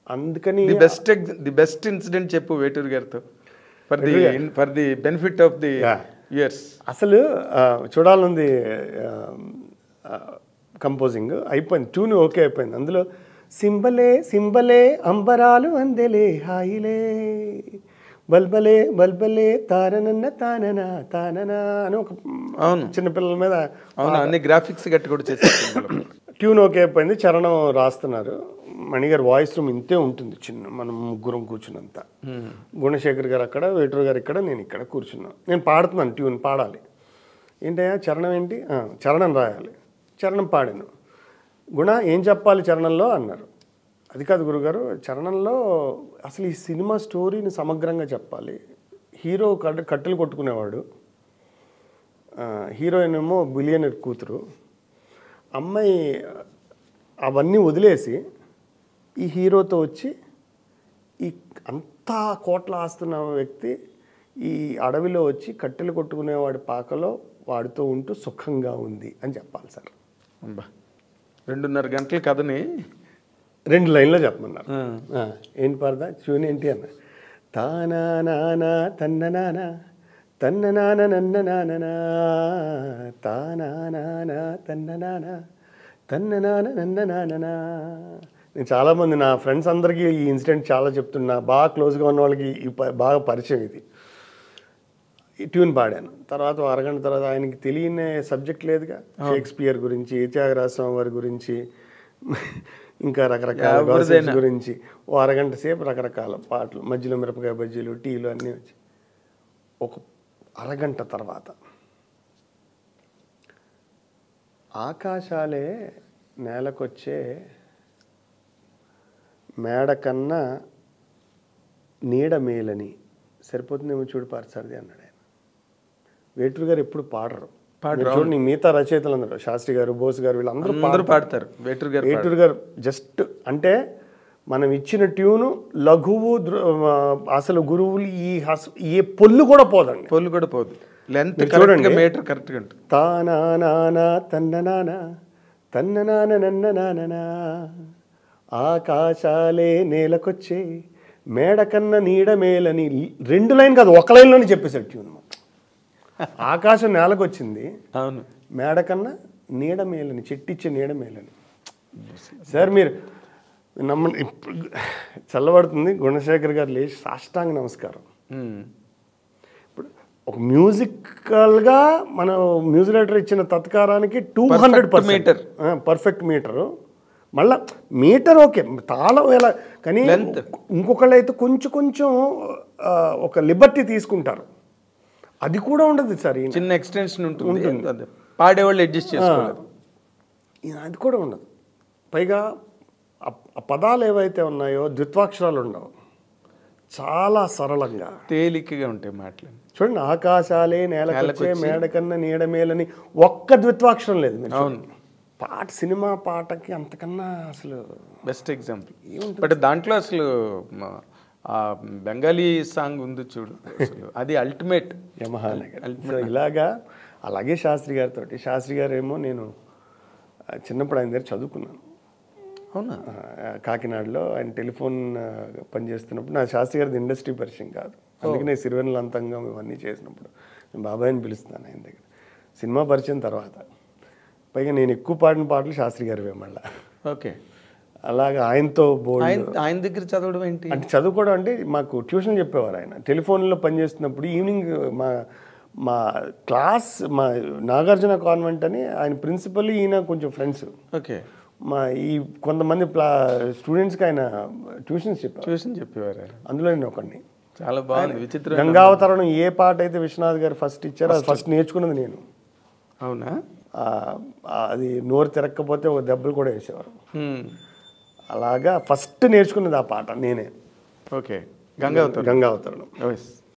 అందుకని the best the best incident చెప్పు వేటూరు గారితో for the for the benefit of the Yeah. Years అసలు ఆ, చూడాలనుంది కంపోజింగ్ అయిపోయింది ట్యూన్ ఓకే అయిపోయింది అందులో సింబలే సింబలే అంబరాలు అందెలే హాయిలే బల్బలే బల్బలే తారనన్న తానన తానన అని ఒక అవును. చిన్నపిల్లల మీద అవును అన్ని గ్రాఫిక్స్ గట్టి కూడా చేసేసారు ట్యూన్ ఓకే అయిపోయింది చరణం రాస్తున్నారు మణిగారు వాయిస్ రూమ్ ఇంతే ఉంటుంది చిన్న మనం ముగ్గురం కూర్చున్నంత గుణశేఖర్ గారు అక్కడ వేటూరు గారు ఇక్కడ నేను ఇక్కడ కూర్చున్నాను నేను పాడుతున్నాను ట్యూన్ పాడాలి ఏంటయ్యా చరణం ఏంటి "ఆ, చరణం రాయాలి చరణం పాడాను గుణ ఏం చెప్పాలి చరణంలో అన్నారు అది కాదు గురుగారు చరణంలో అసలు ఈ సినిమా స్టోరీని సమగ్రంగా చెప్పాలి హీరో కట్ కట్టెలు కొట్టుకునేవాడు ఆ, హీరోయిన్ ఏమో బిలియనర్ కూతురు అమ్మాయి అవన్నీ వదిలేసి ఈ హీరోతో వచ్చి ఈ అంతా కోట్ల ఆస్తున్న వ్యక్తి ఈ అడవిలో వచ్చి కట్టెలు కొట్టుకునేవాడి పాకలో వాడితో ఉంటూ సుఖంగా ఉంది అని చెప్పాలి సార్ అబ్బా. రెండున్నర గంటల కథని రెండు లైన్లో చెప్పమన్నారు ఆ, ఆ, ఏంటి పారదా ట్యూన్ ఏంటి అన్న తానా నానా తన్న నానా తన్న నాన నన్న నాననా తానా నానా తన్న నానా తన్న నాన నన్న నాననా నేను చాలామంది నా ఫ్రెండ్స్ అందరికీ ఈ ఇన్సిడెంట్ చాలా చెప్తున్నా బాగా క్లోజ్గా ఉన్న వాళ్ళకి ఈ ప- బాగా పరిచయం ఇది ఈ ట్యూన్ పాడాను తర్వాత ఓ అరగంట తర్వాత ఆయనకి తెలియని సబ్జెక్ట్ లేదుగా షేక్స్పియర్ గురించి త్యాగరాజ స్వామి వారి గురించి ఇంకా రకరకాల ఎవరిదైనా. gossips గురించి ఓ అరగంట సేపు రకరకాల పాటలు మధ్యలో మిరపకాయ బజ్జీలు టీలు అన్నీ వచ్చి ఒక అరగంట తర్వాత ఆకాశాలే నేలకొచ్చే మేడ కన్నా నీడ మేలని సరిపోతుందేమో చూడు పార్సారది అన్నాడు ఆయన వేటూరు గారు ఎప్పుడు పాడరు పాడరు, మీరు చూడండి మిగతా రచయితలు అందరూ శాస్త్రి గారు బోస్ గారు వీళ్ళందరూ అందరూ పాడతారు వేటూరు గారు వేటూరు గారు జస్ట్ అంటే మనం ఇచ్చిన ట్యూను లఘువు దృ- ఆ, అసలు గురువులు ఈ హస్ ఏ పొల్లు కూడా పోదండి పొల్లు కూడా పోదు లెంత్ మీరు కరెక్ట్ గా చూడండి. మీటర్ కరెక్ట్ గా ఉంటుంది తానా నానా తన్న నానా తన్న నాన నన్న నాననా ఆకాశాలే నేలకొచ్చే మేడ కన్న నీడ మేలని రెండు లైన్ కాదు ఒక లైన్లోనే చెప్పేశాడు ట్యూన్ మొత్తం. ఆకాశం నేలకొచ్చింది అవును మేడ కన్నా నీడ మేలని చెట్టిచ్చే నీడ మేలని సార్ మీరు నమ్మండి ఇప్పుడు చల్లబడుతుంది గుణశేఖర్ గారు లేచి సాష్టాంగ నమస్కారం ఉమ్. ఇప్పుడు ఒక మ్యూజికల్గా మన మ్యూజిక్ డైరెక్టర్ ఇచ్చిన తత్కారానికి two hundred meter. Perfect metre మళ్ళా మీటర్ ఓకే తాళం ఎలా కానీ Length. ఇంకొకళ్ళు అయితే కొంచెం కొంచెం ఆ, ఒక లిబర్టీ తీసుకుంటారు అది కూడా ఉండదు సార్ ఈయన. చిన్న ఎక్స్టెన్షన్ ఉంటుంది అదే. పాడేవాళ్ళు అడ్జస్ట్ చేసుకోలేదు ఈయన అది కూడా ఉండదు పైగా ఆ- ఆ పదాలు ఏవైతే ఉన్నాయో ద్విత్వాక్షరాలు ఉండవు చాలా సరళంగా తేలికగా ఉంటాయి మాటలు చూడండి ఆకాశాలే నేలకొచ్చే మేడ కన్నా నీడ మేలని ఒక్క ద్విత్వాక్షరం లేదు మీరు అవును పాట సినిమా పాటకి అంతకన్నా అసలు బెస్ట్ ఎగ్జాంపుల్ బట్ దాంట్లో అసలు మ- ఆ బెంగాలీ సాంగ్ ఉంది చూడు అసలు అది అల్టిమేట్ యమహానగర్ సో ఇలాగా అలాగే శాస్త్రి గారితో శాస్త్రి గారు ఏమో నేను ఆ, చిన్నప్పుడు ఆయన దగ్గర చదువుకున్నాను అవునా ఆ, కాకినాడలో ఆయన టెలిఫోన్ ఆ, పనిచేస్తున్నప్పుడు నా శాస్త్రి గారిది ఇండస్ట్రీ పరిచయం కాదు అందుకనే సిరివెన్నెల అంతంగా ఇవన్నీ చేసినప్పుడు నేను బాబాయ్ని పిలుస్తున్నాను ఆయన దగ్గర సినిమా పరిచయం తర్వాత పైగా నేను ఎక్కువ పాడిన పాటలు శాస్త్రి గారివే మళ్ళా ఓకే అలాగా ఆయనతో బోల్డ్ ఆయన ఆయన దగ్గర చదవడం ఏంటి అంటే చదువుకోవడం అంటే మాకు ట్యూషన్ చెప్పేవారు ఆయన టెలిఫోన్లో పనిచేస్తున్నప్పుడు ఈవినింగ్ మా మా క్లాస్ మా నాగార్జున కాన్వెంట్ అని ఆయన ప్రిన్సిపల్ ఈయన కొంచెం ఫ్రెండ్స్ ఓకే మా ఈ కొంతమంది ప్లా స్టూడెంట్స్కి ఆయన ట్యూషన్స్ చెప్పారు ట్యూషన్ చెప్పేవారు ఆయన. అందులో నేను ఒకడిని చాలా బాగుంది విచిత్రం గంగావతరణం ఏ పాట అయితే విశ్వనాథ్ గారు ఫస్ట్ ఇచ్చారో అది ఫస్ట్ నేర్చుకున్నది నేను అవునా ఆ, ఆ, అది నోరు తిరగకపోతే ఒక దెబ్బలు కూడా వేసేవారు హ్మ్. అలాగా ఫస్ట్ నేర్చుకున్నది ఆ పాట నేనే ఓకే గంగావతం గంగావతరణం ఎస్